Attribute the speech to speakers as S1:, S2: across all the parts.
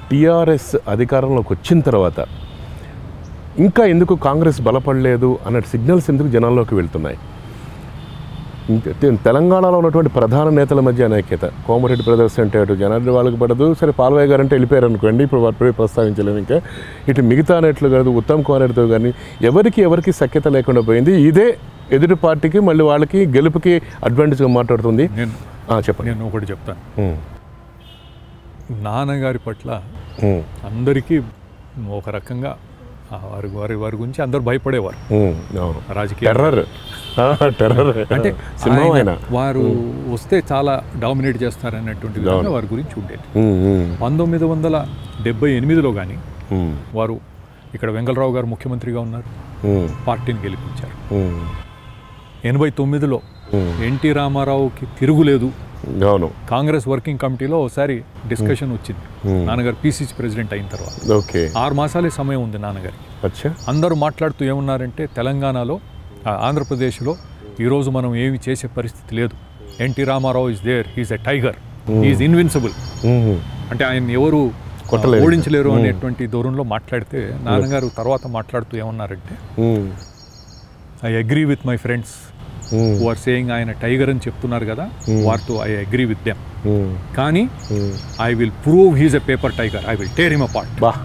S1: TRS అధికారంలోకి వచ్చిన తర్వాత ఇంకా ఎందుకు కాంగ్రెస్ బలపడలేదు అన్న సిగ్నల్స్ ఎందుకు జనాల్లోకి వెళ్తున్నాయి ఇంకా తె- తెలంగాణలో ఉన్నటువంటి ప్రధాన నేతల మధ్య అనైక్యత కోమరెడ్డి బ్రదర్స్ అంటే అటు జనార్దన్ వాళ్ళకి పడదు సరే పాల్వాయ్ గారు అంటే వెళ్ళిపోయారు అనుకోండి ఇప్పుడు వాటిపై ప్రస్తావించలేము ఇంకా ఇటు మిగతా నెట్లు కాదు ఉత్తమ్ కుమార్ రెడ్డితో కానీ ఎవరికి ఎవరికి సఖ్యత లేకుండా పోయింది ఇదే ఎదుటి పార్టీకి మళ్ళీ వాళ్ళకి గెలుపుకి అడ్వాంటేజ్గా మాట్లాడుతుంది
S2: నేను
S1: ఆ, చెప్పండి
S2: నేను ఒకటి చెప్తాను
S1: ఉమ్,
S2: నాన్నగారి పట్ల
S1: ఉమ్,
S2: అందరికీ ఒక రకంగా ఆ వారి వారి వారి గురించి అందరూ భయపడేవారు
S1: ఉమ్, అవును
S2: రాజకీయ
S1: టెర్రర్ ఆ, టెర్రర్
S2: అంటే
S1: సినిమా
S2: ఆయన-
S1: ఆయన
S2: వారు వస్తే చాలా డామినేట్ చేస్తారనేటువంటి విధంగా వారి గురించి ఉండేది
S1: ఉమ్, ఉమ్,
S2: పంతొమ్మిది వందల డెబ్బై ఎనిమిదిలో కానీ
S1: ఉమ్,
S2: వారు ఇక్కడ వెంగళరావు గారు ముఖ్యమంత్రిగా ఉన్నారు
S1: ఉమ్,
S2: పార్టీని గెలిపించారు
S1: ఉమ్,
S2: ఎనభై తొమ్మిదిలో
S1: ఉమ్,
S2: ఎన్టీ రామారావుకి తిరుగులేదు
S1: అవును
S2: కాంగ్రెస్ వర్కింగ్ కమిటీలో ఒకసారి డిస్కషన్ వచ్చింది
S1: Hmm.
S2: నాన్నగారు పీసీసీ ప్రెసిడెంట్ అయిన తర్వాత
S1: ఓకే
S2: ఆరు మాసాలే సమయం ఉంది నాన్నగారికి
S1: అచ్చా
S2: అందరూ మాట్లాడుతూ ఏమన్నారంటే తెలంగాణలో ఆ, ఆంధ్రప్రదేశ్లో ఈరోజు మనం ఏమి చేసే పరిస్థితి లేదు NT Rama Rao is there he's a tiger is invincible
S1: um,
S2: అంటే ఆయన ఎవరు
S1: కొట్టలేరు.
S2: ఓడించలేరు అనేటువంటి దూరంలో మాట్లాడితే నాన్నగారు తర్వాత మాట్లాడుతూ ఏమన్నారంటే
S1: um,
S2: I agree with my friends
S1: um,
S2: who are saying ఆయన టైగర్ అని చెప్తున్నారు కదా వారితో I agree with them
S1: um,
S2: కానీ
S1: um.
S2: I will prove he's a paper tiger I will tear him apart
S1: బా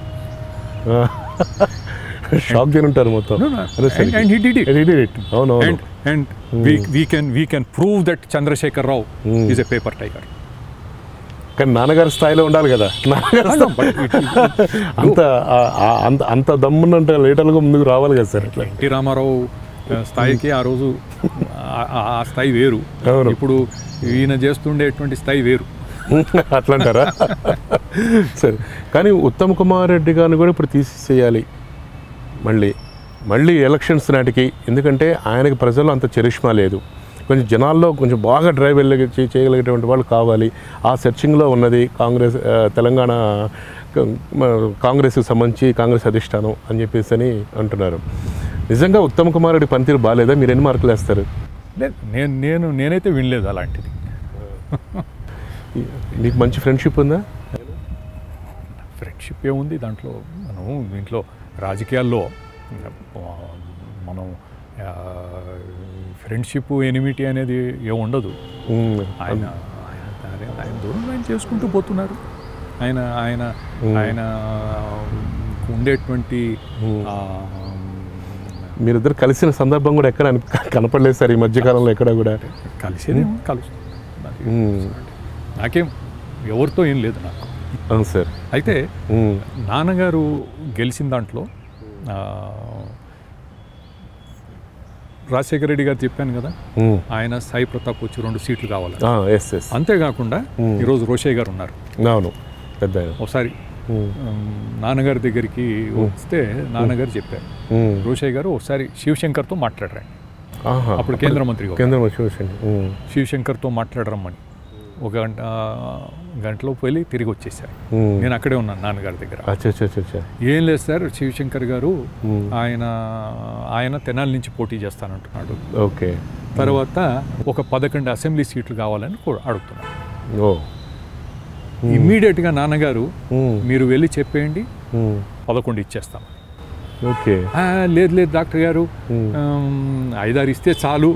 S1: షాక్ తిని ఉంటారు మొత్తం అదే సరే.
S2: And he did it
S1: He did it. అవును అవును
S2: and and we can we can prove that Chandrashekar Rao
S1: Hmm.
S2: Is a paper tiger
S1: కానీ నాన్నగారి స్థాయిలో ఉండాలి కదా నాన్నగారి స్థాయి- అంత ఆ- ఆ- అంత అంత దమ్మున్నంత లీటర్లుగా ముందుకు రావాలి కదా సార్ అట్లా
S2: ఎన్టీ రామారావు ఆ, స్థాయికి ఆ రోజు ఆ- ఆ- ఆ స్థాయి వేరు
S1: అవును.
S2: ఇప్పుడు ఈయన చేస్తుండేటువంటి స్థాయి వేరు
S1: అట్లా అంటారా సరే కానీ ఉత్తమ్ కుమార్ రెడ్డి గారిని కూడా ఇప్పుడు తీసేయాలి మళ్ళీ మళ్ళీ ఎలక్షన్స్ నాటికి ఎందుకంటే ఆయనకి ప్రజల్లో అంత చరిష్మా లేదు కొంచెం జనాల్లో కొంచెం బాగా డ్రైవ్ వెళ్ళ చేయగలిగేటువంటి వాళ్ళు కావాలి ఆ సెర్చింగ్లో ఉన్నది కాంగ్రెస్ ఆ, తెలంగాణ క- మ- కాంగ్రెస్కి సంబంధించి కాంగ్రెస్ అధిష్టానం అని చెప్పేసి అని అంటున్నారు నిజంగా ఉత్తమ్ కుమార్ రెడ్డి పనితీరు బాగాలేదా మీరు ఎన్ని మార్కులు వేస్తారు
S2: లేదు నేను నేను నేనైతే వినలేదు అలాంటిది
S1: మీకు మంచి ఫ్రెండ్షిప్ ఉందా
S2: ఫ్రెండ్షిప్ ఏముంది దాంట్లో మనం దీంట్లో రాజకీయాల్లో ఆ, మనం ఫ్రెండ్షిప్ ఎనిమిటీ అనేది ఏం ఉండదు
S1: ఉమ్,
S2: ఆయన ఆయన ఆయన- ఆయన దూరం ఆయన చేసుకుంటూ పోతున్నారు ఆయన ఆయన ఆయన ఉండేటువంటి ఆ,
S1: మీరిద్దరు కలిసిన సందర్భం కూడా ఎక్కడ అనిపి- కనపడలేదు సార్ ఈ మధ్యకాలంలో ఎక్కడ కూడా
S2: కలిసేది కలుసు
S1: ఉమ్,
S2: నాకేం ఎవరితో ఏం లేదు నాకు
S1: అవును సార్
S2: అయితే
S1: ఉమ్,
S2: నాన్నగారు గెలిచిన దాంట్లో ఆ, రాజశేఖర రెడ్డి గారు చెప్పాను కదా
S1: ఉమ్,
S2: ఆయన సాయి ప్రతాప్ వచ్చి రెండు సీట్లు కావాలి
S1: ఆ, ఎస్ ఎస్
S2: అంతేకాకుండా ఈరోజు రోషయ్య గారు ఉన్నారు
S1: అవును పెద్ద ఆయన.
S2: ఒకసారి
S1: ఉమ్,
S2: ఉమ్, నాన్నగారి దగ్గరికి వస్తే నాన్నగారు చెప్పారు
S1: ఉమ్,
S2: రోషయ్య గారు ఒకసారి శివశంకర్తో మాట్లాడరండి
S1: ఆహా,
S2: అప్పుడు కేంద్ర మంత్రిగా ఉన్నారు.
S1: కేంద్రం వచ్చి చూసండి ఉమ్,
S2: శివశంకర్తో మాట్లాడరమ్మని ఒక గంట గంటలో వెళ్ళి తిరిగి వచ్చేసారు
S1: ఉమ్.
S2: నేను అక్కడే ఉన్నాను నాన్నగారి దగ్గర
S1: అచ్చా అచ్చా అచ్చా, అచ్చా
S2: ఏం లేదు సార్ శివశంకర్ గారు
S1: ఉమ్,
S2: ఆయన ఆయన తెనాలి నుంచి పోటీ చేస్తానంటున్నాడు
S1: ఓకే
S2: తర్వాత ఒక పదకొండు అసెంబ్లీ సీట్లు కావాలని కూ- అడుగుతున్నాడు
S1: ఓ
S2: ఇమ్మీడియట్గా నాన్నగారు
S1: ఉమ్,
S2: మీరు వెళ్ళి చెప్పేయండి
S1: ఉమ్,
S2: పదకొండు ఇచ్చేస్తాం
S1: ఓకే
S2: "ఆ, లేదు లేదు డాక్టర్ గారు
S1: ఉమ్,
S2: ఆమ్, ఐదారు ఇస్తే చాలు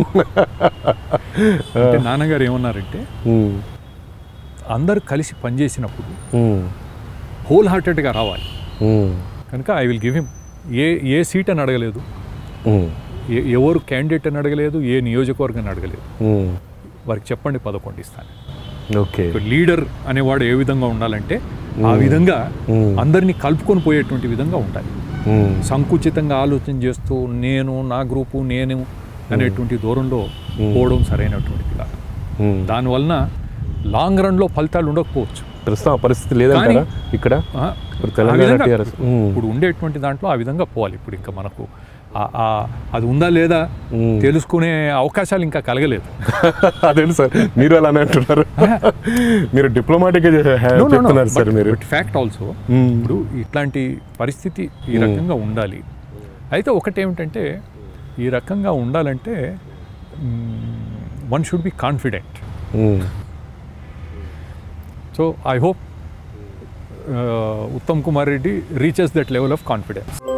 S2: అంటే నాన్నగారు ఏమన్నారంటే
S1: ఉమ్,
S2: అందరూ కలిసి పనిచేసినప్పుడు
S1: ఉమ్,
S2: హోల్ హార్టెడ్గా రావాలి
S1: ఉమ్,
S2: కనుక I will give him a a seat అని అడగలేదు
S1: ఉమ్,
S2: ఏ- ఎవరు క్యాండిడేట్ అని అడగలేదు ఏ నియోజకవర్గం అని అడగలేదు
S1: ఉమ్,
S2: వారికి చెప్పండి పదకొండు ఇస్తాను
S1: ఓకే
S2: లీడర్ అనేవాడు ఏ విధంగా ఉండాలంటే ఆ విధంగా
S1: ఉమ్,
S2: అందరినీ కలుపుకొని పోయేటువంటి విధంగా ఉండాలి
S1: ఉమ్,
S2: సంకుచితంగా ఆలోచన చేస్తూ నేను నా గ్రూపు నేను అనేటువంటి దూరంలో పోవడం సరైనటువంటిది కాదు
S1: ఉమ్.
S2: దానివలన లాంగ్ రన్లో ఫలితాలు ఉండకపోవచ్చు
S1: ప్రస్తుతం ఆ పరిస్థితి లేదంటారా ఇక్కడ
S2: ఆ,
S1: ఇప్పుడు
S2: ఆ
S1: తెలంగాణ
S2: విధంగా
S1: టీఆర్ఎస్ ఉమ్,
S2: ఇప్పుడు ఉండేటువంటి దాంట్లో ఆ విధంగా పోవాలి ఇప్పుడు ఇంకా మనకు ఆ- ఆ- అది ఉందా లేదా
S1: ఉమ్.
S2: తెలుసుకునే అవకాశాలు ఇంకా కలగలేదు
S1: అదే సార్ మీరు అలానే అంటున్నారు మీరు డిప్లొమాటిక్ చెప్తున్నారు సార్ మీరు
S2: ఫ్యాక్ట్ ఆల్సో
S1: ఉమ్,
S2: ఇప్పుడు ఇట్లాంటి పరిస్థితి ఈ రకంగా ఉండాలి అయితే ఒకటేమిటంటే ఈ రకంగా ఉండాలంటే one should be confident
S1: um,
S2: so I hope Uttam Kumar Reddy reaches that level of confidence